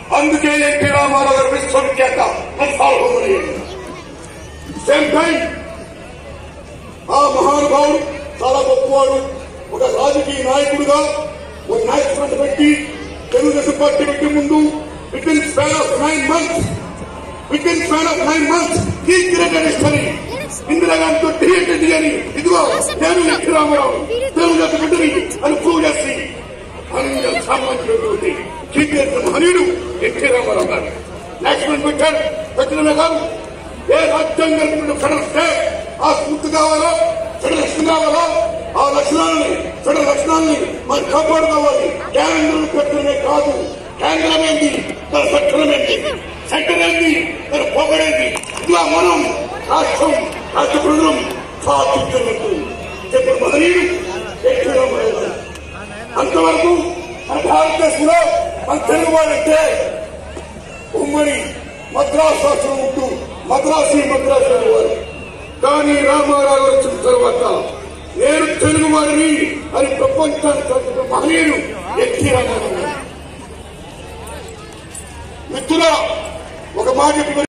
అందుకే ఎన్టీ రామారావు గారు విశ్వవిఖ్యాత సార్వభౌములు సేమ్ టైం ఆ మహానుభావుడు చాలా గొప్పవాడు ఒక రాజకీయ నాయకుడుగా ఒక నాయకుడు పెట్టి తెలుగుదేశం పార్టీ పెట్టి ముందు within span of nine months within span of nine months ఈ క్రియేటెడ్ హిస్టరీ ఇందిరాగాంధీతో క్రియేటెడ్ అని ఇదిగో నేను ఎన్టీ రామారావు తెలుగుదేశం బిడ్డని అని ప్రూవ్ చేసి అనన్య సామాన్యుడు కీర్తి మహనీయుడు ఎన్టీ రామారావు గారు యాక్సిడెంట్ పెట్టాడు పెట్టడమే కాదు ఏ రాజ్యాంగం ఫెడరస్తే ఆ స్ఫూర్తి కావాలా ఫెడరేషన్ కావాలా ఆ లక్షణాలని ఫెడరల్ లక్షణాలని మనం కాపాడుకోవాలి కేంద్రం పెట్టడమే కాదు కేంద్రం ఏంటి తన పెట్టడం ఏంటి సెంటర్ ఏంటి తన పోగడేంటి ఇలా మనం రాష్ట్రం రాష్ట్ర ప్రజలం సాధించినట్టు చెప్పిన మహనీయుడు ఎన్టీ రామారావు గారు. అంతవరకు మన భారతదేశంలో మన తెలుగు వాళ్ళంటే ఉమ్మడి మద్రాసు రాష్ట్రం ఉంటూ మద్రాసు మద్రాసు అనేవారు కానీ రామారావు వచ్చిన తర్వాత నేను తెలుగు వారిని అని ప్రపంచానికి తెలిసిన మహనీయుడు ఎన్టీ రామారావు గారు. మిత్రుల ఒక మాట చెప్పి